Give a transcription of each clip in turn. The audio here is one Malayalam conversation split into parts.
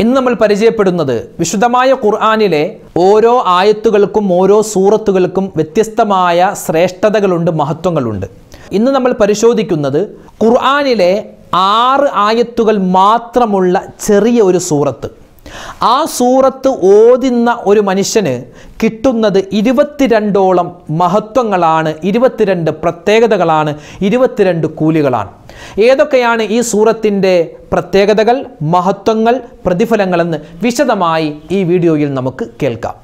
ഇന്ന് നമ്മൾ പരിചയപ്പെടുന്നത് വിശുദ്ധമായ ഖുർആാനിലെ ഓരോ ആയത്തുകൾക്കും ഓരോ സൂറത്തുകൾക്കും വ്യത്യസ്തമായ ശ്രേഷ്ഠതകളുണ്ട് മഹത്വങ്ങളുണ്ട് ഇന്ന് നമ്മൾ പരിശോധിക്കുന്നത് ഖുർആാനിലെ ആറ് ആയത്തുകൾ മാത്രമുള്ള ചെറിയ ഒരു സൂറത്ത് ആ സൂറത്ത് ഓതുന്ന ഒരു മനുഷ്യന് കിട്ടുന്നത് ഇരുപത്തിരണ്ടോളം മഹത്വങ്ങളാണ് ഇരുപത്തിരണ്ട് പ്രത്യേകതകളാണ് ഇരുപത്തിരണ്ട് കൂലികളാണ് ഏതൊക്കെയാണ് ഈ സൂറത്തിൻ്റെ പ്രത്യേകതകൾ മഹത്വങ്ങൾ പ്രതിഫലങ്ങളെന്ന് വിശദമായി ഈ വീഡിയോയിൽ നമുക്ക് കേൾക്കാം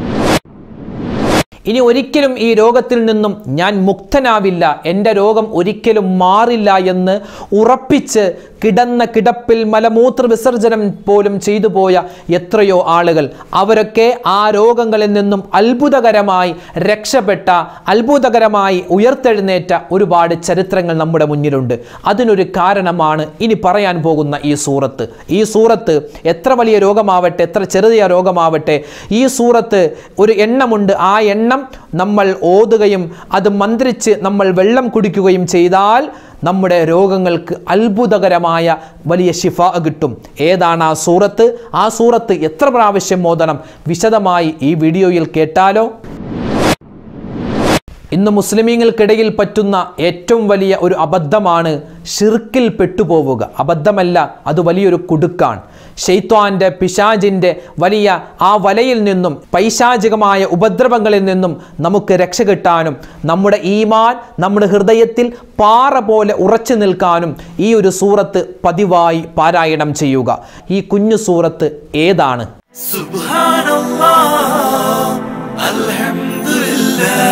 ഇനി ഒരിക്കലും ഈ രോഗത്തിൽ നിന്നും ഞാൻ മുക്തനാവില്ല എൻ്റെ രോഗം ഒരിക്കലും മാറില്ല എന്ന് ഉറപ്പിച്ച് കിടന്ന കിടപ്പിൽ മലമൂത്ര വിസർജനം പോലും ചെയ്തു പോയ എത്രയോ ആളുകൾ അവരൊക്കെ ആ രോഗങ്ങളിൽ നിന്നും അത്ഭുതകരമായി രക്ഷപ്പെട്ട അത്ഭുതകരമായി ഉയർത്തെഴുന്നേറ്റ ഒരുപാട് ചരിത്രങ്ങൾ നമ്മുടെ മുന്നിലുണ്ട് അതിനൊരു കാരണമാണ് ഇനി പറയാൻ പോകുന്ന ഈ സൂറത്ത് ഈ സൂറത്ത് എത്ര വലിയ രോഗമാവട്ടെ എത്ര ചെറിയ രോഗമാവട്ടെ ഈ സൂറത്ത് ഒരു എണ്ണമുണ്ട് ആ എണ്ണം നമ്മൾ ഓതുകയും അത് മന്ത്രിച്ച് നമ്മൾ വെള്ളം കുടിക്കുകയും ചെയ്താൽ നമ്മുടെ രോഗങ്ങൾക്ക് അത്ഭുതകരമായ വലിയ ശിഫ കിട്ടും ഏതാണ് ആ സൂറത്ത് ആ സൂറത്ത് എത്ര പ്രാവശ്യം ഓതണം വിശദമായി ഈ വീഡിയോയിൽ കേട്ടാലോ ഇന്ന് മുസ്ലിമീങ്ങൾക്കിടയിൽ പറ്റുന്ന ഏറ്റവും വലിയ ഒരു അബദ്ധമാണ് ഷിർക്കിൽ പെട്ടുപോവുക അബദ്ധമല്ല അത് വലിയൊരു കുടുക്കാണ് ഷെയ്ത്വാന്റെ പിശാജിൻ്റെ വലിയ ആ വലയിൽ നിന്നും പൈശാചികമായ ഉപദ്രവങ്ങളിൽ നിന്നും നമുക്ക് രക്ഷ കിട്ടാനും നമ്മുടെ ഈമാൻ നമ്മുടെ ഹൃദയത്തിൽ പാറ പോലെ ഉറച്ചു നിൽക്കാനും ഈ ഒരു സൂറത്ത് പതിവായി പാരായണം ചെയ്യുക ഈ കുഞ്ഞു സൂറത്ത് ഏതാണ് سبحان الله الحمد لله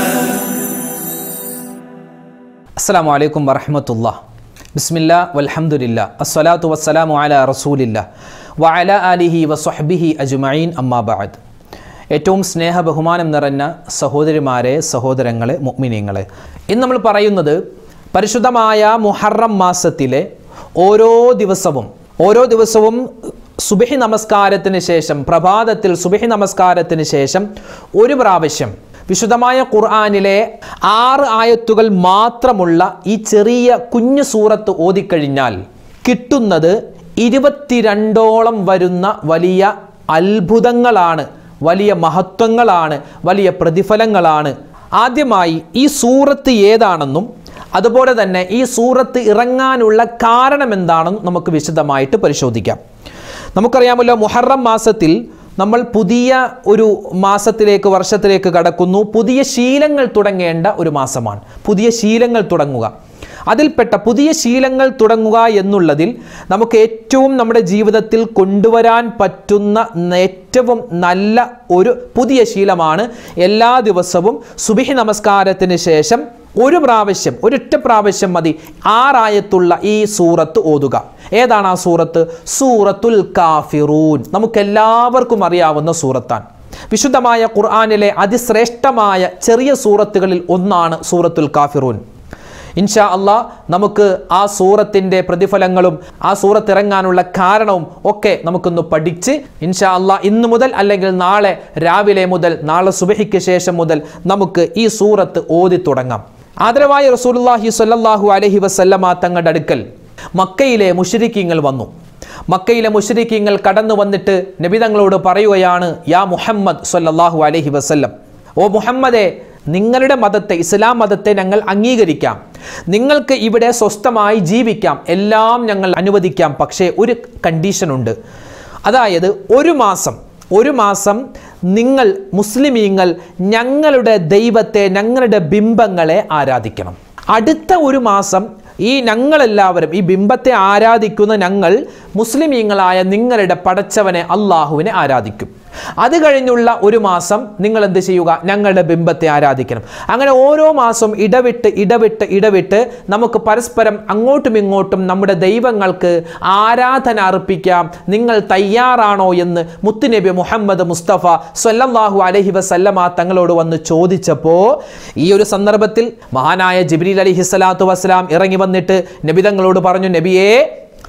അസ്സാം വലൈക്കും വറഹമത്തുള്ള ബിസ്മില്ല വൽഹമുല്ല അസ്സലാത്തു വസ്സലാമു അല റസൂലില്ല വഅല അലിഹി വസ്വഹ്ബിഹി അജ്മഈൻ അമ്മാബാദ് ഏറ്റവും സ്നേഹ ബഹുമാനം നിറഞ്ഞ സഹോദരിമാരെ സഹോദരങ്ങളെ മുഅ്മിനീങ്ങളെ ഇന്ന് നമ്മൾ പറയുന്നത് പരിശുദ്ധമായ മുഹറം മാസത്തിലെ ഓരോ ദിവസവും ഓരോ ദിവസവും സുബഹി നമസ്കാരത്തിന് ശേഷം പ്രഭാതത്തിൽ സുബഹി നമസ്കാരത്തിന് ശേഷം ഒരു പ്രാവശ്യം വിശുദ്ധമായ ഖുർആാനിലെ ആറ് ആയത്തുകൾ മാത്രമുള്ള ഈ ചെറിയ കുഞ്ഞു സൂറത്ത് ഓതിക്കഴിഞ്ഞാൽ കിട്ടുന്നത് ഇരുപത്തിരണ്ടോളം വരുന്ന വലിയ അത്ഭുതങ്ങളാണ് വലിയ മഹത്വങ്ങളാണ് വലിയ പ്രതിഫലങ്ങളാണ് ആദ്യമായി ഈ സൂറത്ത് ഏതാണെന്നും അതുപോലെ തന്നെ ഈ സൂറത്ത് ഇറങ്ങാനുള്ള കാരണം എന്താണെന്നും നമുക്ക് വിശദമായിട്ട് പരിശോധിക്കാം നമുക്കറിയാമല്ലോ മുഹറം മാസത്തിൽ നമ്മൾ പുതിയ ഒരു മാസത്തിലേക്ക് വർഷത്തിലേക്ക് കടക്കുന്നു പുതിയ ശീലങ്ങൾ തുടങ്ങേണ്ട ഒരു മാസമാണ് പുതിയ ശീലങ്ങൾ തുടങ്ങുക അതിൽപ്പെട്ട പുതിയ ശീലങ്ങൾ തുടങ്ങുക എന്നുള്ളതിൽ നമുക്ക് ഏറ്റവും നമ്മുടെ ജീവിതത്തിൽ കൊണ്ടുവരാൻ പറ്റുന്ന ഏറ്റവും നല്ല ഒരു പുതിയ ശീലമാണ് എല്ലാ ദിവസവും സുബിഹി നമസ്കാരത്തിന് ശേഷം ഒരു പ്രാവശ്യം ഒരൊറ്റ പ്രാവശ്യം മതി ആറായത്തുള്ള ഈ സൂറത്ത് ഓതുക ഏതാണ് ആ സൂറത്ത് സൂറത്തുൽ കാഫിറൂൻ നമുക്കെല്ലാവർക്കും അറിയാവുന്ന സൂറത്താണ് വിശുദ്ധമായ ഖുർആാനിലെ അതിശ്രേഷ്ഠമായ ചെറിയ സൂറത്തുകളിൽ ഒന്നാണ് സൂറത്തുൽ കാഫിറൂൻ ഇൻഷാ അള്ളാ നമുക്ക് ആ സൂറത്തിൻ്റെ പ്രതിഫലങ്ങളും ആ സൂറത്ത് ഇറങ്ങാനുള്ള കാരണവും ഒക്കെ നമുക്കൊന്ന് പഠിച്ച് ഇൻഷാ അള്ളാ ഇന്ന് മുതൽ അല്ലെങ്കിൽ നാളെ രാവിലെ മുതൽ നാളെ സുബഹിക്ക് ശേഷം മുതൽ നമുക്ക് ഈ സൂറത്ത് ഓതി തുടങ്ങാം ആദരവായ റസൂലുള്ളാഹി സ്വല്ലല്ലാഹു അലൈഹി വസല്ലമ തങ്ങളുടെ അടുക്കൽ മക്കയിലെ മുഷരിക്കീങ്ങൾ വന്നു മക്കയിലെ മുഷരിക്കീങ്ങൾ കടന്നു വന്നിട്ട് നബിതങ്ങളോട് പറയുകയാണ് യാ മുഹമ്മദ് സ്വല്ലല്ലാഹു അലൈഹി വസല്ലം ഓ മുഹമ്മദെ നിങ്ങളുടെ മതത്തെ ഇസ്ലാം മതത്തെ ഞങ്ങൾ അംഗീകരിക്കാം നിങ്ങൾക്ക് ഇവിടെ സ്വസ്ഥമായി ജീവിക്കാം എല്ലാം ഞങ്ങൾ അനുവദിക്കാം പക്ഷേ ഒരു കണ്ടീഷനുണ്ട് അതായത് ഒരു മാസം ഒരു മാസം നിങ്ങൾ മുസ്ലിമീങ്ങൾ ഞങ്ങളുടെ ദൈവത്തെ ഞങ്ങളുടെ ബിംബങ്ങളെ ആരാധിക്കണം അടുത്ത ഒരു മാസം ഈ ഞങ്ങളെല്ലാവരും ഈ ബിംബത്തെ ആരാധിക്കുന്ന ഞങ്ങൾ മുസ്ലിമീങ്ങളായ നിങ്ങളുടെ പടച്ചവനെ അള്ളാഹുവിനെ ആരാധിക്കും അത് കഴിഞ്ഞുള്ള ഒരു മാസം നിങ്ങൾ എന്ത് ചെയ്യുക ഞങ്ങളുടെ ബിംബത്തെ ആരാധിക്കണം അങ്ങനെ ഓരോ മാസം ഇടവിട്ട് ഇടവിട്ട് ഇടവിട്ട് നമുക്ക് പരസ്പരം അങ്ങോട്ടും ഇങ്ങോട്ടും നമ്മുടെ ദൈവങ്ങൾക്ക് ആരാധന അർപ്പിക്കാം നിങ്ങൾ തയ്യാറാണോ എന്ന് മുത്തുനബി മുഹമ്മദ് മുസ്തഫ സല്ലല്ലാഹു അലൈഹി വസല്ലമ തങ്ങളോട് വന്ന് ചോദിച്ചപ്പോൾ ഈ ഒരു സന്ദർഭത്തിൽ മഹാനായ ജിബ്രീൽ അലിഹി സ്വലാത്തു വസ്സലാം ഇറങ്ങി വന്നിട്ട് നബിതങ്ങളോട് പറഞ്ഞു നബിയേ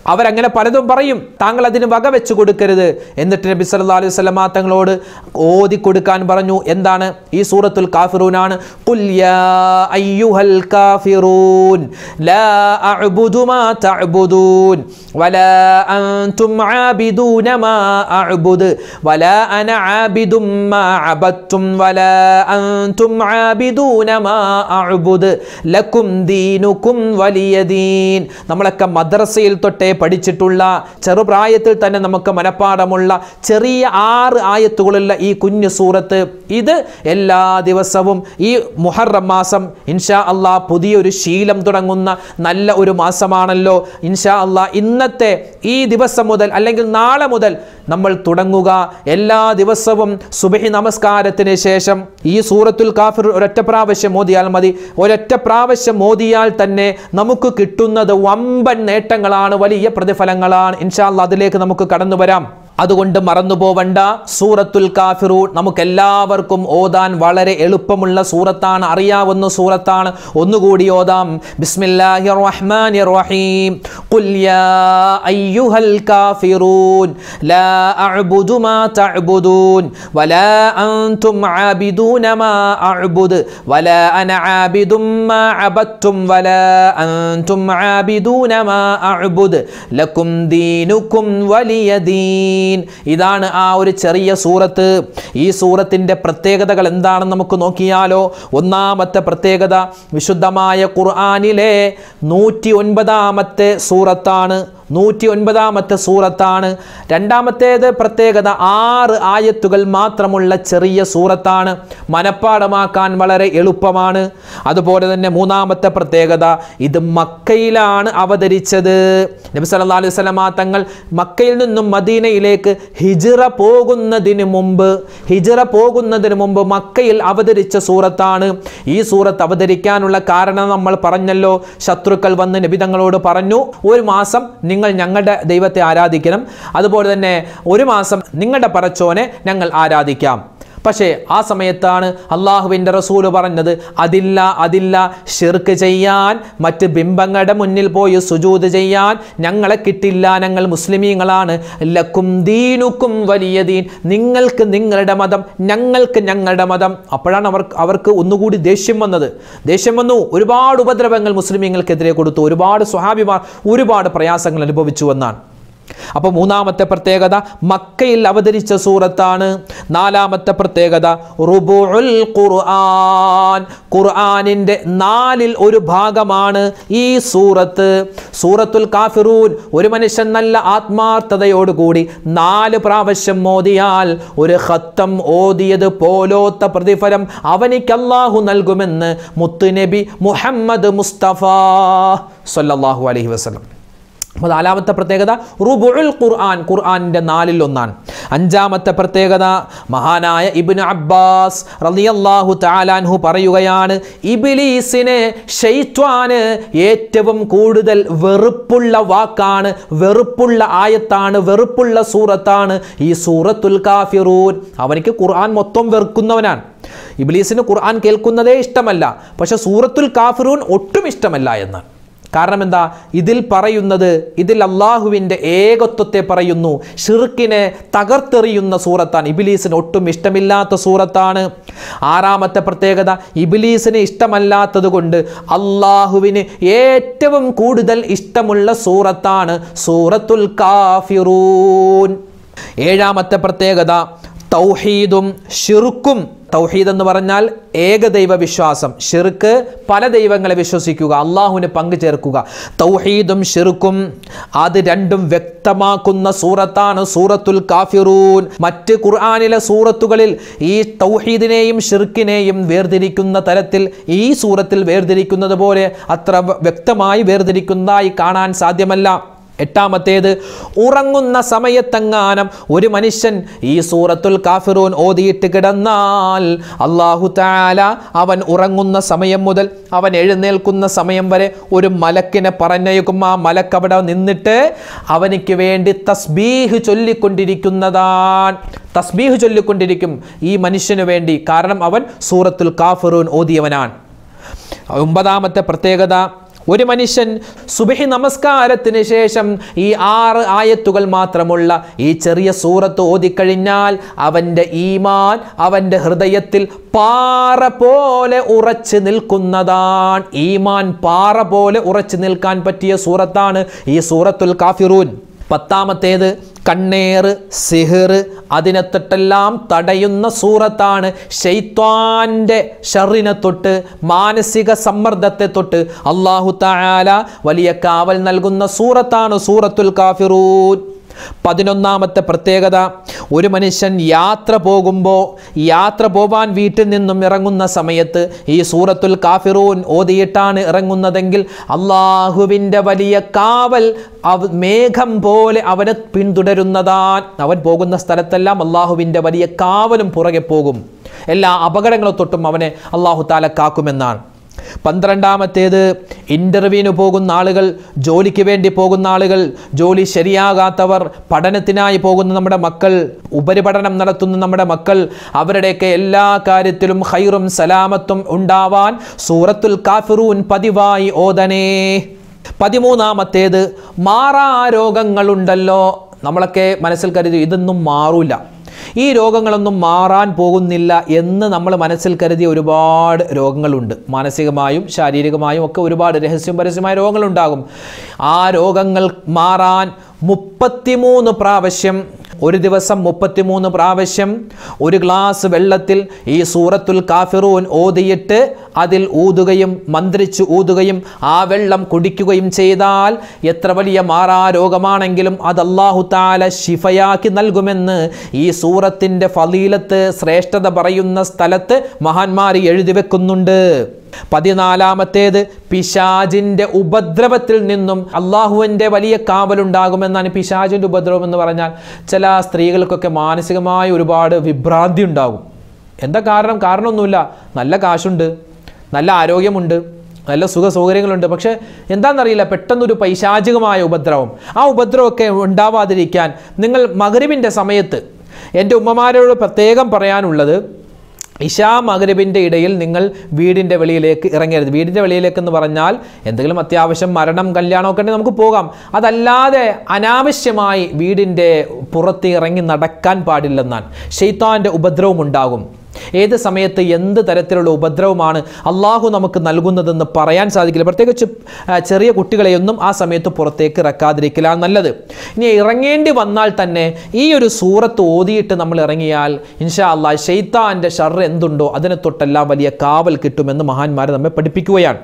അവരങ്ങനെ പലതും പറയും താങ്കൾ അതിന് വക വെച്ച് കൊടുക്കരുത് എന്നിട്ട് നബി സല്ലല്ലാഹു അലൈഹി വസല്ലമ തങ്ങളോട് ഓതി കൊടുക്കാൻ പറഞ്ഞു എന്താണ് ഈ സൂറത്തുൽ കാഫിറൂനാണ് ഖുൽ യാ അയ്യുഹൽ കാഫിറൂൻ ലാ അഅ്ബുദു മാ തഅ്ബുദൂൻ വലാ അൻതും ആബിദൂന മാ അഅ്ബുദ് വലാ അന ആബിദും മാ അബദ്തും വലാ അൻതും ആബിദൂന മാ അഅ്ബുദ് ലക്കും ദീനുക്കും വലിയ ദീൻ നമ്മളൊക്കെ മദ്രസയിൽ തൊട്ടേ പഠിച്ചിട്ടുള്ള ചെറുപ്രായത്തിൽ തന്നെ നമുക്ക് മനഃപ്പാടമുള്ള ചെറിയ ആറ് ആയത്തുകളുള്ള ഈ കുഞ്ഞു സൂറത്ത് ഇത് എല്ലാ ദിവസവും ഈ മുഹറം മാസം ഇൻഷാ അള്ളാ പുതിയൊരു ശീലം തുടങ്ങുന്ന നല്ല ഒരു മാസമാണല്ലോ ഇൻഷാ അള്ളാ ഇന്നത്തെ ഈ ദിവസം മുതൽ അല്ലെങ്കിൽ നാളെ മുതൽ നമ്മൾ തുടങ്ങുക എല്ലാ ദിവസവും സുബഹി നമസ്കാരത്തിന് ശേഷം ഈ സൂറത്തുൽ കാഫിർ ഒരൊറ്റ പ്രാവശ്യം മോദിയാൽ മതി ഒരൊറ്റ പ്രാവശ്യം മോദിയാൽ തന്നെ നമുക്ക് കിട്ടുന്നത് വമ്പൻ നേട്ടങ്ങളാണ് വലിയ പ്രതിഫലങ്ങളാണ് ഇൻഷാല്ല അതിലേക്ക് നമുക്ക് കടന്നു വരാം അതുകൊണ്ട് മറന്നു പോവണ്ട സൂറത്തുൽ കാഫിറൂൺ നമുക്ക് എല്ലാവർക്കും ഓതാൻ വളരെ എളുപ്പമുള്ള സൂറത്താണ് അറിയാവുന്ന സൂറത്താണ് ഒന്നുകൂടി ഓതാം ബിസ്മില്ലാഹിർ റഹ്മാനിർ റഹീം ഖുൽ യാ അയ്യുഹൽ കാഫിറൂൻ ലാ അഅ്ബുദു മാ തഅ്ബുദൂൻ വലാ അൻതും ആബിദൂന മാ അഅ്ബുദ് വലാ അന ആബിദും മാ അബദ്തും വലാ അൻതും ആബിദൂന മാ അഅ്ബുദ് ലക്കും ദീനുക്കും വലിയ ദീൻ ഇതാണ് ആ ഒരു ചെറിയ സൂറത്ത് ഈ സൂറത്തിൻ്റെ പ്രത്യേകതകൾ എന്താണെന്ന് നമുക്ക് നോക്കിയാലോ ഒന്നാമത്തെ പ്രത്യേകത വിശുദ്ധമായ ഖുർആാനിലെ നൂറ്റി ഒൻപതാമത്തെ സൂറത്താണ് നൂറ്റി ഒൻപതാമത്തെ സൂറത്താണ് രണ്ടാമത്തേത് പ്രത്യേകത ആറ് ആയത്തുകൾ മാത്രമുള്ള ചെറിയ സൂറത്താണ് മനഃപ്പാടമാക്കാൻ വളരെ എളുപ്പമാണ് അതുപോലെ തന്നെ മൂന്നാമത്തെ പ്രത്യേകത ഇത് മക്കയിലാണ് അവതരിച്ചത് നബി സല്ലല്ലാഹു അലൈഹി വസല്ലമ തങ്ങൾ മക്കയിൽ നിന്നും മദീനയിലേക്ക് ഹിജ്റ പോകുന്നതിന് മുമ്പ് ഹിജ്റ പോകുന്നതിന് മുമ്പ് മക്കയിൽ അവതരിച്ച സൂറത്താണ് ഈ സൂറത്ത് അവതരിക്കാനുള്ള കാരണം നമ്മൾ പറഞ്ഞല്ലോ ശത്രുക്കൾ വന്ന് നബി തങ്ങളോട് പറഞ്ഞു ഒരു മാസം നിങ്ങൾ ഞങ്ങളുടെ ദൈവത്തെ ആരാധിക്കണം അതുപോലെ തന്നെ ഒരു മാസം നിങ്ങളുടെ പറച്ചോനെ ഞങ്ങൾ ആരാധിക്കാം പക്ഷേ ആ സമയത്താണ് അള്ളാഹുവിൻ്റെ റസൂല് പറഞ്ഞത് അതില്ല അതില്ല ഷിർക്ക് ചെയ്യാൻ മറ്റ് ബിംബങ്ങളുടെ മുന്നിൽ പോയി സുജൂത് ചെയ്യാൻ ഞങ്ങളെ കിട്ടില്ല ഞങ്ങൾ മുസ്ലിമീങ്ങളാണ് ലക്കും ദീനുക്കും വലിയ ദീൻ നിങ്ങൾക്ക് നിങ്ങളുടെ മതം ഞങ്ങൾക്ക് ഞങ്ങളുടെ മതം അപ്പോഴാണ് അവർക്ക് അവർക്ക് ഒന്നുകൂടി ദേഷ്യം വന്നത് ദേഷ്യം വന്നു ഒരുപാട് ഉപദ്രവങ്ങൾ മുസ്ലിമീങ്ങൾക്കെതിരെ കൊടുത്തു ഒരുപാട് സ്വഹാബിമാർ ഒരുപാട് പ്രയാസങ്ങൾ അനുഭവിച്ചു എന്നാണ് അപ്പോൾ മൂന്നാമത്തെ പ്രത്യേകത മക്കയിൽ അവതരിച്ച സൂറത്താണ് നാലാമത്തെ പ്രത്യേകത റുബുഉൽ ഖുർആൻ ഖുർആനിൻ്റെ നാലിൽ ഒരു ഭാഗമാണ് ഈ സൂറത്ത് സൂറത്തുൽ കാഫിറൂൻ ഒരു മനുഷ്യൻ നല്ല ആത്മാർത്ഥതയോടുകൂടി നാല് പ്രാവശ്യം മോദിയാൽ ഒരു ഖത്തം ഓതിയത് പോലോത്ത പ്രതിഫലം അവനിക്ക് അല്ലാഹു നൽകുമെന്ന് മുത്തുനബി മുഹമ്മദ് മുസ്തഫ സല്ലല്ലാഹു അലൈഹി വസല്ലം അപ്പോൾ നാലാമത്തെ പ്രത്യേകത റുബുൽ ഖുർആൻ ഖുർആനിൻ്റെ നാലിൽ ഒന്നാണ് അഞ്ചാമത്തെ പ്രത്യേകത മഹാനായ ഇബ്നു അബ്ബാസ് റളിയല്ലാഹു തആലാൻഹു പറയുകയാണ് ഇബിലീസിന് ഷെയ്ത്വാന് ഏറ്റവും കൂടുതൽ വെറുപ്പുള്ള വാക്കാണ് വെറുപ്പുള്ള ആയത്താണ് വെറുപ്പുള്ള സൂറത്താണ് ഈ സൂറത്തുൽ കാഫിറൂൻ അവനിക്ക് ഖുർആൻ മൊത്തം വെറുക്കുന്നവനാണ് ഇബിലീസിന് ഖുർആൻ കേൾക്കുന്നതേ ഇഷ്ടമല്ല പക്ഷെ സൂറത്തുൽ കാഫിറൂൻ ഒട്ടും ഇഷ്ടമല്ല എന്നാണ് കാരണം എന്താ ഇതിൽ പറയുന്നത് ഇതിൽ അള്ളാഹുവിൻ്റെ ഏകത്വത്തെ പറയുന്നു ഷിർക്കിനെ തകർത്തെറിയുന്ന സൂറത്താണ് ഇബിലീസിന് ഒട്ടും ഇഷ്ടമില്ലാത്ത സൂറത്താണ് ആറാമത്തെ പ്രത്യേകത ഇബിലീസിന് ഇഷ്ടമല്ലാത്തത് കൊണ്ട് അള്ളാഹുവിന് ഏറ്റവും കൂടുതൽ ഇഷ്ടമുള്ള സൂറത്താണ് സൂറത്തുൽ കാഫിറൂൻ ഏഴാമത്തെ പ്രത്യേകത തൗഹീദും ഷിർക്കും തൗഹീദ് എന്ന് പറഞ്ഞാൽ ഏകദൈവ വിശ്വാസം ഷിർക്ക് പല ദൈവങ്ങളെ വിശ്വസിക്കുക അള്ളാഹുവിന് പങ്കു ചേർക്കുക തൗഹീദും ഷിർക്കും അത് രണ്ടും വ്യക്തമാക്കുന്ന സൂറത്താണ് സൂറത്തുൽ കാഫിറൂൻ മറ്റ് ഖുർആാനിലെ സൂറത്തുകളിൽ ഈ തൗഹീദിനെയും ഷിർക്കിനെയും വേർതിരിക്കുന്ന തരത്തിൽ ഈ സൂറത്തിൽ വേർതിരിക്കുന്നത് പോലെ അത്ര വ്യക്തമായി വേർതിരിക്കുന്നതായി കാണാൻ സാധ്യമല്ല എട്ടാമത്തേത് ഉറങ്ങുന്ന സമയത്തെങ്ങാനം ഒരു മനുഷ്യൻ ഈ സൂറത്തുൽ കാഫിറൂൻ ഓതിയിട്ട് കിടന്നാൽ അള്ളാഹു താല അവൻ ഉറങ്ങുന്ന സമയം മുതൽ അവൻ എഴുന്നേൽക്കുന്ന സമയം വരെ ഒരു മലക്കിനെ പറഞ്ഞേക്കും ആ മലക്ക് അവിടെ നിന്നിട്ട് അവനിക്ക് വേണ്ടി തസ്ബീഹ് ചൊല്ലിക്കൊണ്ടിരിക്കുന്നതാണ് തസ്ബീഹ് ചൊല്ലിക്കൊണ്ടിരിക്കും ഈ മനുഷ്യന് വേണ്ടി കാരണം അവൻ സൂറത്തുൽ കാഫിറൂൻ ഓതിയവനാണ് ഒമ്പതാമത്തെ പ്രത്യേകത ഒരു മനുഷ്യൻ സുബഹി നമസ്കാരത്തിന് ശേഷം ഈ ആറ് ആയത്തുകൾ മാത്രമുള്ള ഈ ചെറിയ സൂറത്ത് ഓതിക്കഴിഞ്ഞാൽ അവൻ്റെ ഈമാൻ അവൻ്റെ ഹൃദയത്തിൽ പാറ പോലെ ഉറച്ചു നിൽക്കുന്നതാണ് ഈമാൻ പാറ പോലെ ഉറച്ചു നിൽക്കാൻ പറ്റിയ സൂറത്താണ് ഈ സൂറത്തുൽ കാഫിറൂൻ പത്താമത്തേത് കണ്ണേറ് സിഹിർ അതിനെ തൊട്ടെല്ലാം തടയുന്ന സൂറത്താണ് ഷെയ്ത്വാൻ്റെ ഷറിനെ തൊട്ട് മാനസിക സമ്മർദ്ദത്തെ തൊട്ട് അള്ളാഹു താല വലിയ കാവൽ നൽകുന്ന സൂറത്താണ് സൂറത്തുൽ കാഫിറൂൻ പതിനൊന്നാമത്തെ പ്രത്യേകത ഒരു മനുഷ്യൻ യാത്ര പോകുമ്പോൾ യാത്ര പോവാൻ വീട്ടിൽ നിന്നും ഇറങ്ങുന്ന സമയത്ത് ഈ സൂറത്തുൽ കാഫിറൂൻ ഓതിയിട്ടാണ് ഇറങ്ങുന്നതെങ്കിൽ അള്ളാഹുവിൻ്റെ വലിയ കാവൽ അവ മേഘം പോലെ അവനെ പിന്തുടരുന്നതാൻ അവൻ പോകുന്ന സ്ഥലത്തെല്ലാം അള്ളാഹുവിൻ്റെ വലിയ കാവലും പുറകെ പോകും എല്ലാ അപകടങ്ങളെ തൊട്ടും അവനെ അള്ളാഹു താല കാക്കുമെന്നാണ് പന്ത്രണ്ടാമത്തേത് ഇൻ്റർവ്യൂവിന് പോകുന്ന ആളുകൾ ജോലിക്ക് വേണ്ടി പോകുന്ന ആളുകൾ ജോലി ശരിയാകാത്തവർ പഠനത്തിനായി പോകുന്ന നമ്മുടെ മക്കൾ ഉപരിപഠനം നടത്തുന്ന നമ്മുടെ മക്കൾ അവരുടെയൊക്കെ എല്ലാ കാര്യത്തിലും ഹൈറും സലാമത്തും ഉണ്ടാവാൻ സൂറത്തുൽ കാഫിറൂൻ പതിവായി ഓതനേ പതിമൂന്നാമത്തേത് മാറാ രോഗങ്ങളുണ്ടല്ലോ നമ്മളൊക്കെ മനസ്സിൽ കരുതി ഇതൊന്നും മാറൂല ഈ രോഗങ്ങളൊന്നും മാറാൻ പോകുന്നില്ല എന്ന് നമ്മൾ മനസ്സിൽ കരുതിയ ഒരുപാട് രോഗങ്ങളുണ്ട് മാനസികമായും ശാരീരികമായും ഒക്കെ ഒരുപാട് രഹസ്യം പരസ്യമായ രോഗങ്ങളുണ്ടാകും ആ രോഗങ്ങൾ മാറാൻ മുപ്പത്തിമൂന്ന് പ്രാവശ്യം ഒരു ദിവസം മുപ്പത്തിമൂന്ന് പ്രാവശ്യം ഒരു ഗ്ലാസ് വെള്ളത്തിൽ ഈ സൂറത്തുൽ കാഫിറൂൻ ഓതിയിട്ട് അതിൽ ഊതുകയും മന്ത്രിച്ച് ഊതുകയും ആ വെള്ളം കുടിക്കുകയും ചെയ്താൽ എത്ര വലിയ മാറാ രോഗമാണെങ്കിലും അത് അല്ലാഹു താല ശിഫയാക്കി നൽകുമെന്ന് ഈ സൂറത്തിൻ്റെ ഫലീലത്ത് ശ്രേഷ്ഠത പറയുന്ന സ്ഥലത്ത് മഹാന്മാർ എഴുതി വെക്കുന്നുണ്ട് പതിനാലാമത്തേത് പിശാജിൻ്റെ ഉപദ്രവത്തിൽ നിന്നും അള്ളാഹുവിൻ്റെ വലിയ കാവലുണ്ടാകുമെന്നാണ് പിശാജിൻ്റെ ഉപദ്രവം എന്ന് പറഞ്ഞാൽ ചില സ്ത്രീകൾക്കൊക്കെ മാനസികമായ ഒരുപാട് വിഭ്രാന്തി ഉണ്ടാകും എന്താ കാരണം കാരണമൊന്നുമില്ല നല്ല കാശുണ്ട് നല്ല ആരോഗ്യമുണ്ട് നല്ല സുഖ സൗകര്യങ്ങളുണ്ട് പക്ഷേ എന്താണെന്നറിയില്ല പെട്ടെന്നൊരു പൈശാചികമായ ഉപദ്രവം ആ ഉപദ്രവമൊക്കെ ഉണ്ടാവാതിരിക്കാൻ നിങ്ങൾ മകരുവിൻ്റെ സമയത്ത് എൻ്റെ ഉമ്മമാരോട് പ്രത്യേകം പറയാനുള്ളത് ഇഷാ മകരബിൻ്റെ ഇടയിൽ നിങ്ങൾ വീടിൻ്റെ വെളിയിലേക്ക് ഇറങ്ങരുത് വീടിൻ്റെ വെളിയിലേക്ക് എന്ന് പറഞ്ഞാൽ എന്തെങ്കിലും അത്യാവശ്യം മരണം കല്യാണമൊക്കെ ഉണ്ടെങ്കിൽ നമുക്ക് പോകാം അതല്ലാതെ അനാവശ്യമായി വീടിൻ്റെ പുറത്ത് ഇറങ്ങി നടക്കാൻ പാടില്ലെന്നാണ് ഷെയ്ത്താൻ്റെ ഉപദ്രവം ഉണ്ടാകും ഏത് സമയത്ത് എന്ത് തരത്തിലുള്ള ഉപദ്രവമാണ് അള്ളാഹു നമുക്ക് നൽകുന്നതെന്ന് പറയാൻ സാധിക്കില്ല പ്രത്യേകിച്ച് ആ, ചെറിയ കുട്ടികളെയൊന്നും ആ സമയത്ത് പുറത്തേക്ക് ഇറക്കാതിരിക്കലാണ് നല്ലത് ഇനി ഇറങ്ങേണ്ടി വന്നാൽ തന്നെ ഈ ഒരു സൂറത്ത് ഓതിയിട്ട് നമ്മൾ ഇറങ്ങിയാൽ ഇൻഷാ അള്ളാഹ് ഷെയ്ത്താൻ്റെ ഷർ എന്തുണ്ടോ അതിനെ തൊട്ടെല്ലാം വലിയ കാവൽ കിട്ടുമെന്ന് മഹാന്മാർ നമ്മെ പഠിപ്പിക്കുകയാണ്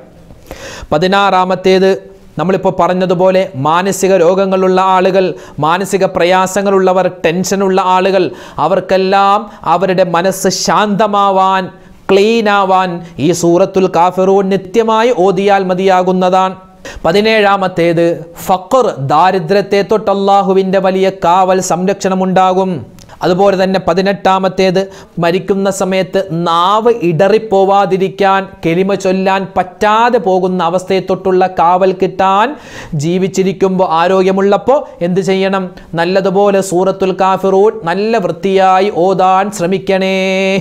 പതിനാറാമത്തേത് നമ്മളിപ്പോൾ പറഞ്ഞതുപോലെ മാനസിക രോഗങ്ങളുള്ള ആളുകൾ മാനസിക പ്രയാസങ്ങളുള്ളവർ ടെൻഷനുള്ള ആളുകൾ അവർക്കെല്ലാം അവരുടെ മനസ്സ് ശാന്തമാവാൻ ക്ലീൻ ആവാൻ ഈ സൂറത്തുൽ കാഫിറൂൻ നിത്യമായി ഓതിയാൽ മതിയാകുന്നതാണ് പതിനേഴാമത്തേത് ഫഖർ ദാരിദ്ര്യത്തെ തൊട്ട് അള്ളാഹുവിൻ്റെ വലിയ കാവൽ സംരക്ഷണമുണ്ടാകും അതുപോലെ തന്നെ പതിനെട്ടാമത്തേത് മരിക്കുന്ന സമയത്ത് നാവ് ഇടറിപ്പോവാതിരിക്കാൻ കെളിമ ചൊല്ലാൻ പറ്റാതെ പോകുന്ന അവസ്ഥയെ തൊട്ടുള്ള കാവൽ കിട്ടാൻ ജീവിച്ചിരിക്കുമ്പോൾ ആരോഗ്യമുള്ളപ്പോൾ എന്ത് ചെയ്യണം നല്ലതുപോലെ സൂറത്തുൽ കാഫിറൂൻ നല്ല വൃത്തിയായി ഓതാൻ ശ്രമിക്കണേ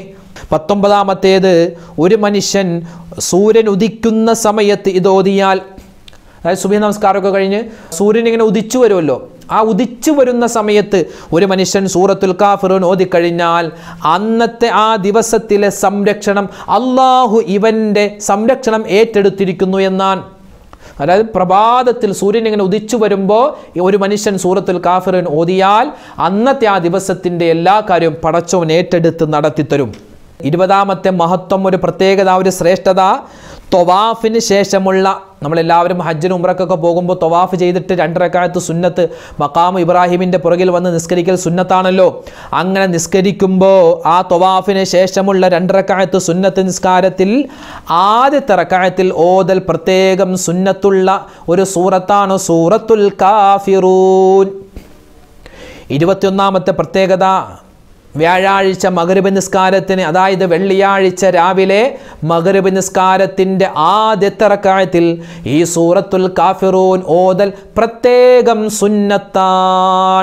പത്തൊമ്പതാമത്തേത് ഒരു മനുഷ്യൻ സൂര്യൻ ഉദിക്കുന്ന സമയത്ത് ഇത് ഓതിയാൽ അതായത് സുബഹി നമസ്കാരമൊക്കെ കഴിഞ്ഞ് സൂര്യൻ ഇങ്ങനെ ഉദിച്ചു വരുമല്ലോ ആ ഉദിച്ചു വരുന്ന സമയത്ത് ഒരു മനുഷ്യൻ സൂറത്തുൽ കാഫിറൂൻ ഓതിക്കഴിഞ്ഞാൽ അന്നത്തെ ആ ദിവസത്തിലെ സംരക്ഷണം അള്ളാഹു ഇവൻ്റെ സംരക്ഷണം ഏറ്റെടുത്തിരിക്കുന്നു എന്നാണ് അതായത് പ്രഭാതത്തിൽ സൂര്യൻ ഇങ്ങനെ ഉദിച്ചു വരുമ്പോൾ ഒരു മനുഷ്യൻ സൂറത്തുൽ കാഫിറിൻ ഓതിയാൽ അന്നത്തെ ആ ദിവസത്തിൻ്റെ എല്ലാ കാര്യവും പടച്ചവൻ ഏറ്റെടുത്ത് നടത്തിത്തരും ഇരുപതാമത്തെ മഹത്വം ഒരു പ്രത്യേകത ഒരു ശ്രേഷ്ഠത തൊവാഫിന് ശേഷമുള്ള നമ്മളെല്ലാവരും ഹജ്ജിന് ഉമ്രക്കൊക്കെ പോകുമ്പോൾ തൊവാഫ് ചെയ്തിട്ട് രണ്ടരക്കാലത്ത് സുന്നത്ത് മക്കാമ് ഇബ്രാഹിമിൻ്റെ പുറകിൽ വന്ന് നിസ്കരിക്കൽ സുന്നത്താണല്ലോ അങ്ങനെ നിസ്കരിക്കുമ്പോൾ ആ തൊവാഫിന് ശേഷമുള്ള രണ്ടരക്കാലത്ത് സുന്നത്ത് നിസ്കാരത്തിൽ ആദ്യത്തെ റക്കായത്തിൽ ഓതൽ പ്രത്യേകം സുന്നത്തുള്ള ഒരു സൂറത്താണ് സൂറത്തുൽ കാഫിറൂൻ ഇരുപത്തിയൊന്നാമത്തെ പ്രത്യേകത വ്യാഴാഴ്ച മകരബ് നിസ്കാരത്തിന് അതായത് വെള്ളിയാഴ്ച രാവിലെ മകരബ് നിസ്കാരത്തിൻ്റെ ആദ്യത്തെ റക്കായത്തിൽ ഈ സൂറത്തുൽ കാഫിറൂൻ ഓതൽ പ്രത്യേകം സുന്നത്താൻ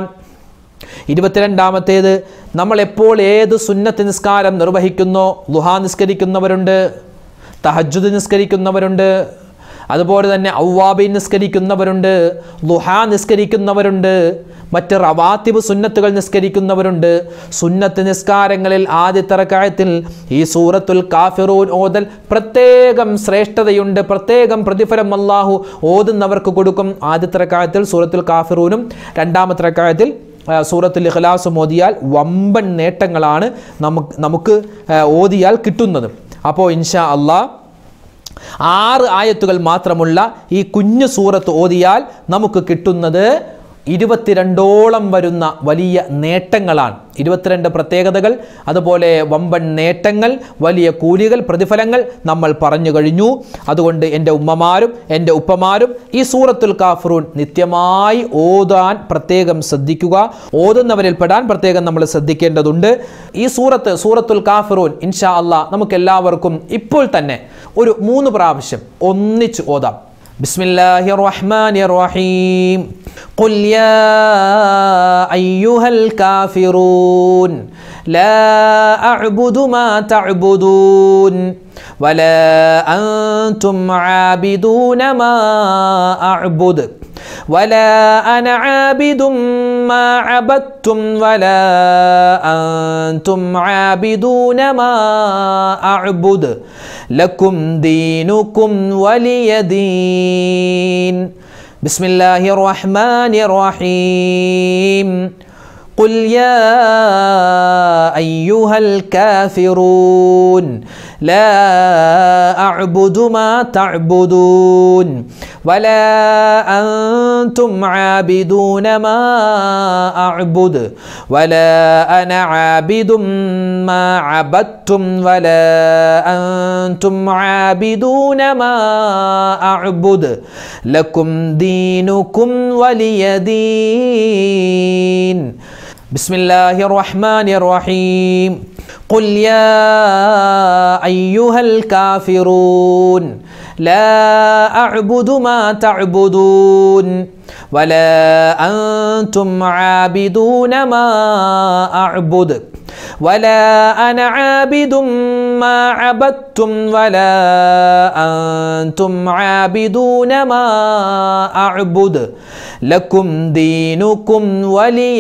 ഇരുപത്തിരണ്ടാമത്തേത് നമ്മൾ എപ്പോൾ ഏത് സുന്നത്ത് നിസ്കാരം നിർവഹിക്കുന്നോ ലുഹാ നിസ്കരിക്കുന്നവരുണ്ട് തഹജുദ് നിസ്കരിക്കുന്നവരുണ്ട് അതുപോലെ തന്നെ ഔവാബി നിസ്കരിക്കുന്നവരുണ്ട് ലുഹാ നിസ്കരിക്കുന്നവരുണ്ട് മറ്റ് റവാത്തിബ് സുന്നത്തുകൾ നിസ്കരിക്കുന്നവരുണ്ട് സുന്നത്ത് നിസ്കാരങ്ങളിൽ ആദ്യത്തെ റക്കായത്തിൽ ഈ സൂറത്തുൽ കാഫിറൂൻ ഓതൽ പ്രത്യേകം ശ്രേഷ്ഠതയുണ്ട് പ്രത്യേകം പ്രതിഫലം അല്ലാഹു ഓതുന്നവർക്ക് കൊടുക്കും ആദ്യത്തെ റക്കായത്തിൽ സൂറത്തുൽ കാഫിറൂനും രണ്ടാമത്തെ റക്കായത്തിൽ ആ, സൂറത്തുൽ ഇഖ്ലാസും ഓതിയാൽ വമ്പൻ നേട്ടങ്ങളാണ് നമുക്ക് നമുക്ക് ആ, ഓതിയാൽ കിട്ടുന്നത് അപ്പോൾ ഇൻഷാ അള്ളാഹ് ആറ് ആയത്തുകൾ മാത്രമുള്ള ഈ കുഞ്ഞു സൂറത്ത് ഓതിയാൽ നമുക്ക് കിട്ടുന്നത് ഇരുപത്തിരണ്ടോളം വരുന്ന വലിയ നേട്ടങ്ങളാണ് ഇരുപത്തിരണ്ട് പ്രത്യേകതകൾ അതുപോലെ വമ്പൻ നേട്ടങ്ങൾ വലിയ കൂലികൾ പ്രതിഫലങ്ങൾ നമ്മൾ പറഞ്ഞു കഴിഞ്ഞു അതുകൊണ്ട് എൻ്റെ ഉമ്മമാരും എൻ്റെ ഉപ്പമാരും ഈ സൂറത്തുൽ കാഫറൂൻ നിത്യമായി ഓതാൻ പ്രത്യേകം ശ്രദ്ധിക്കുക ഓതുന്നവരിൽ പെടാൻ പ്രത്യേകം നമ്മൾ ശ്രദ്ധിക്കേണ്ടതുണ്ട് ഈ സൂറത്ത് സൂറത്തുൽ കാഫറൂൻ ഇൻഷാ അള്ളാ നമുക്ക് എല്ലാവർക്കും ഇപ്പോൾ തന്നെ ഒരു മൂന്ന് പ്രാവശ്യം ഒന്നിച്ച് ഓതാം بسم الله الرحمن الرحيم قل يا أيها الكافرون لا أعبد ما تعبدون ولا أنتم عابدون ما أعبد ولا أنا عابد ما عبدتم ولا أنتم عابدون ما أعبد لكم دينكم ولي دين بسم الله الرحمن الرحيم قل يا أيها الكافرون لا أعبد ما تعبدون ولا أنتم عابدون ما أعبد ولا أنا عابد ما عبدتم ولا أنتم عابدون ما أعبد لكم دينكم ولي دين بسم الله الرحمن الرحيم قل يا أيها الكافرون لا أعبد ما تعبدون ولا أنتم عابدون ما أعبد ولا أنا عابد ما عبدتم ولا أنتم عابدون ما أعبد لكم دينكم ولي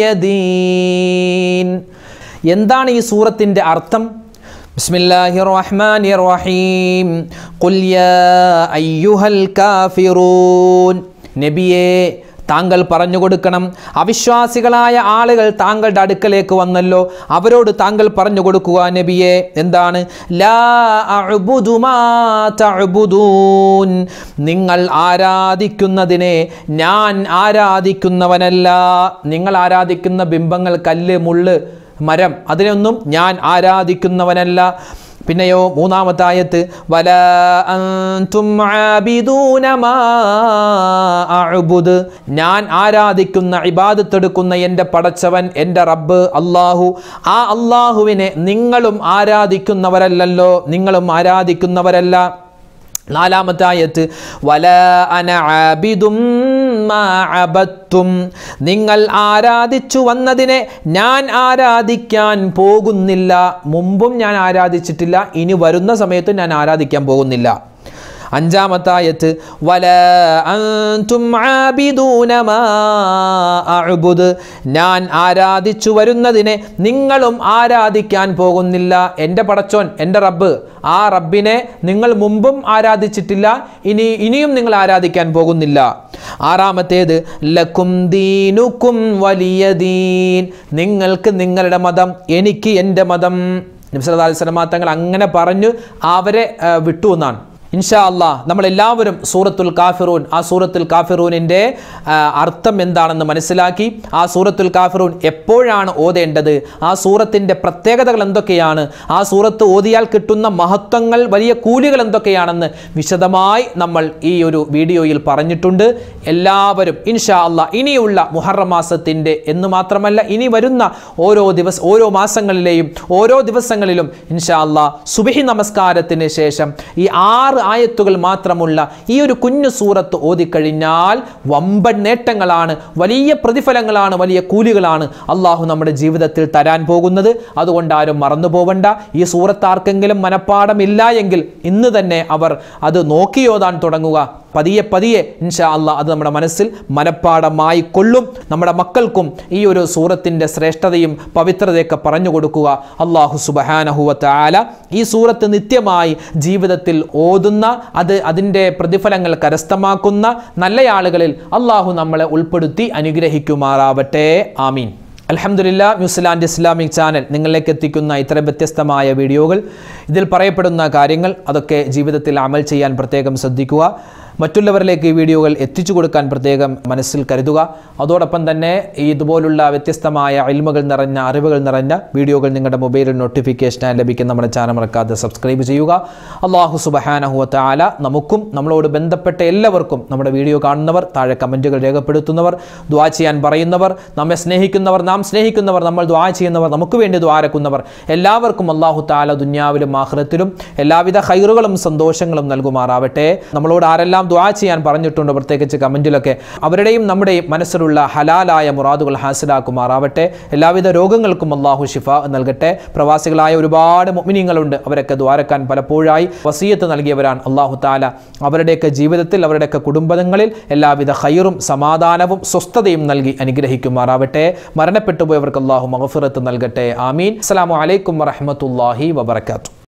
دين എന്താണ് ഈ സൂറത്തിൻ്റെ അർത്ഥം ബിസ്മില്ലാഹി റഹ്മാനി റഹീം ഖുൽ യാ അയ്യുഹൽ കാഫിറൂൻ നബിയേ താങ്കൾ പറഞ്ഞു കൊടുക്കണം അവിശ്വാസികളായ ആളുകൾ താങ്കളുടെ അടുക്കലേക്ക് വന്നല്ലോ അവരോട് താങ്കൾ പറഞ്ഞു കൊടുക്കുക നബിയെ എന്താണ് ലാ അഅ്ബുദു മാ തഅ്ബുദൂൻ നിങ്ങൾ ആരാധിക്കുന്നതിനെ ഞാൻ ആരാധിക്കുന്നവനല്ല നിങ്ങൾ ആരാധിക്കുന്ന ബിംബങ്ങൾ കല്ല് മുള്ള് മരം അതിനൊന്നും ഞാൻ ആരാധിക്കുന്നവനല്ല പിന്നെയോ മൂന്നാമത്തെ ആയത്ത് വല അൻതും ആബിദൂന മാ അഅ്ബുദ് ഞാൻ ആരാധിക്കുന്ന ഇബാദത്തെടുക്കുന്ന എൻ്റെ പടച്ചവൻ എൻ്റെ റബ്ബ് അള്ളാഹു ആ അള്ളാഹുവിനെ നിങ്ങളും ആരാധിക്കുന്നവരല്ലല്ലോ നിങ്ങളും ആരാധിക്കുന്നവരല്ല നാലാമത്തെ ആയത്ത് വല അന ആബിദും മാ അബത്തും നിങ്ങൾ ആരാധിച്ചു വന്നതിനെ ഞാൻ ആരാധിക്കാൻ പോകുന്നില്ല മുമ്പും ഞാൻ ആരാധിച്ചിട്ടില്ല ഇനി വരുന്ന സമയത്തും ഞാൻ ആരാധിക്കാൻ പോകുന്നില്ല അഞ്ചാമത്തെ ആയത്ത് വല അൻതും ആബിദൂന മാ അഅ്ബുദ് ഞാൻ ആരാധിച്ചു വരുന്നതിനെ നിങ്ങളും ആരാധിക്കാൻ പോകുന്നില്ല എൻ്റെ പടച്ചോൻ എൻ്റെ റബ്ബ് ആ റബ്ബിനെ നിങ്ങൾ മുമ്പും ആരാധിച്ചിട്ടില്ല ഇനി ഇനിയും നിങ്ങൾ ആരാധിക്കാൻ പോകുന്നില്ല ആറാമത്തേത് ലക്കും ദീനുക്കും വലിയ ദീൻ നിങ്ങൾക്ക് നിങ്ങളുടെ മതം എനിക്ക് എൻ്റെ മതം നബ്സല്ലാ അലൈഹി സ്വലമാ തങ്ങൾ അങ്ങനെ പറഞ്ഞു അവരെ ആ, വിട്ടു എന്നാണ് ഇൻഷാ അള്ളാ നമ്മളെല്ലാവരും സൂറത്തുൽ കാഫിറൂൻ ആ സൂറത്തുൽ കാഫിറൂനിൻ്റെ ആ, അർത്ഥം എന്താണെന്ന് മനസ്സിലാക്കി ആ സൂറത്തുൽ കാഫിറൂൻ എപ്പോഴാണ് ഓതേണ്ടത് ആ സൂറത്തിൻ്റെ പ്രത്യേകതകൾ എന്തൊക്കെയാണ് ആ സൂറത്ത് ഓതിയാൽ കിട്ടുന്ന മഹത്വങ്ങൾ വലിയ കൂലികൾ എന്തൊക്കെയാണെന്ന് വിശദമായി നമ്മൾ ഈ ഒരു വീഡിയോയിൽ പറഞ്ഞിട്ടുണ്ട് എല്ലാവരും ഇൻഷാ അള്ളാ ഇനിയുള്ള മുഹറം മാസത്തിൻ്റെ എന്ന് മാത്രമല്ല ഇനി വരുന്ന ഓരോ ദിവസ ഓരോ മാസങ്ങളിലെയും ഓരോ ദിവസങ്ങളിലും ഇൻഷാ അള്ളാ സുബഹി നമസ്കാരത്തിന് ശേഷം ഈ ആറ് ആയത്തുകൾ മാത്രമുള്ള ഈ ഒരു കുഞ്ഞു സൂറത്ത് ഓതിക്കഴിഞ്ഞാൽ വമ്പൻ നേട്ടങ്ങളാണ് വലിയ പ്രതിഫലങ്ങളാണ് വലിയ കൂലികളാണ് അള്ളാഹു നമ്മുടെ ജീവിതത്തിൽ തരാൻ പോകുന്നത് അതുകൊണ്ട് ആരും മറന്നു പോവണ്ട ഈ സൂറത്ത് ആർക്കെങ്കിലും മനഃപ്പാടമില്ല എങ്കിൽ ഇന്ന് തന്നെ അവർ അത് നോക്കിയോതാൻ തുടങ്ങുക പതിയെ പതിയെ ഇൻഷാ അള്ളാ അത് നമ്മുടെ മനസ്സിൽ മനഃപ്പാടമായി കൊള്ളും നമ്മുടെ മക്കൾക്കും ഈ ഒരു സൂറത്തിൻ്റെ ശ്രേഷ്ഠതയും പവിത്രതയൊക്കെ പറഞ്ഞു കൊടുക്കുക അള്ളാഹു സുബഹാനഹുവത്ത ആല ഈ സൂറത്ത് നിത്യമായി ജീവിതത്തിൽ ഓതുന്ന അത് അതിൻ്റെ പ്രതിഫലങ്ങൾ കരസ്ഥമാക്കുന്ന നല്ല ആളുകളിൽ അള്ളാഹു നമ്മളെ ഉൾപ്പെടുത്തി അനുഗ്രഹിക്കുമാറാവട്ടെ ആമീൻ അലഹമുല്ല ന്യൂസിലാൻഡ് ഇസ്ലാമിക് ചാനൽ നിങ്ങളിലേക്ക് എത്തിക്കുന്ന ഇത്തരം വ്യത്യസ്തമായ വീഡിയോകൾ ഇതിൽ പറയപ്പെടുന്ന കാര്യങ്ങൾ അതൊക്കെ ജീവിതത്തിൽ അമൽ ചെയ്യാൻ പ്രത്യേകം ശ്രദ്ധിക്കുക മറ്റുള്ളവരിലേക്ക് ഈ വീഡിയോകൾ എത്തിച്ചു കൊടുക്കാൻ പ്രത്യേകം മനസ്സിൽ കരുതുക അതോടൊപ്പം തന്നെ ഈ ഇതുപോലുള്ള വ്യത്യസ്തമായ അൽമകൾ നിറഞ്ഞ അറിവുകൾ നിറഞ്ഞ വീഡിയോകൾ നിങ്ങളുടെ മൊബൈലിൽ നോട്ടിഫിക്കേഷനായി ലഭിക്കുന്ന നമ്മുടെ ചാനൽ മറക്കാതെ സബ്സ്ക്രൈബ് ചെയ്യുക അള്ളാഹു സുബഹാനഹുവത്ത ആല നമുക്കും നമ്മളോട് ബന്ധപ്പെട്ട എല്ലാവർക്കും നമ്മുടെ വീഡിയോ കാണുന്നവർ താഴെ കമൻറ്റുകൾ രേഖപ്പെടുത്തുന്നവർ ദ്വാ ചെയ്യാൻ പറയുന്നവർ നമ്മെ സ്നേഹിക്കുന്നവർ നാം സ്നേഹിക്കുന്നവർ നമ്മൾ ദ്വാ ചെയ്യുന്നവർ നമുക്ക് വേണ്ടി ദ്വാരക്കുന്നവർ എല്ലാവർക്കും അള്ളാഹു താല ദുന്യാവിലും ആഹ്റത്തിലും എല്ലാവിധ ഹൈറുകളും സന്തോഷങ്ങളും നൽകുമാറാവട്ടെ നമ്മളോട് ആരെല്ലാം ദ്വാ ചെയ്യാൻ പറഞ്ഞിട്ടുണ്ട് പ്രത്യേകിച്ച് കമൻറ്റിലൊക്കെ അവരുടെയും നമ്മുടെയും മനസ്സിലുള്ള ഹലാലായ മുറാദുകൾ ഹാസിലാക്കുമാറാവട്ടെ എല്ലാവിധ രോഗങ്ങൾക്കും അള്ളാഹു ഷിഫ നൽകട്ടെ പ്രവാസികളായ ഒരുപാട് മുമിനിങ്ങളുണ്ട് അവരൊക്കെ ദ്വാരക്കാൻ പലപ്പോഴായി വസീയത്ത് നൽകിയവരാണ് അള്ളാഹു താല അവരുടെയൊക്കെ ജീവിതത്തിൽ അവരുടെയൊക്കെ കുടുംബങ്ങളിൽ എല്ലാവിധ ഹൈറും സമാധാനവും സ്വസ്ഥതയും നൽകി അനുഗ്രഹിക്കുമാറാവട്ടെ മരണപ്പെട്ടു പോയവർക്ക് അള്ളാഹു മഹഫിറത്ത് നൽകട്ടെ ആമീൻ അസ്സലാമു അലൈക്കും വറഹമത്തല്ലാഹി വബർക്കാത്തു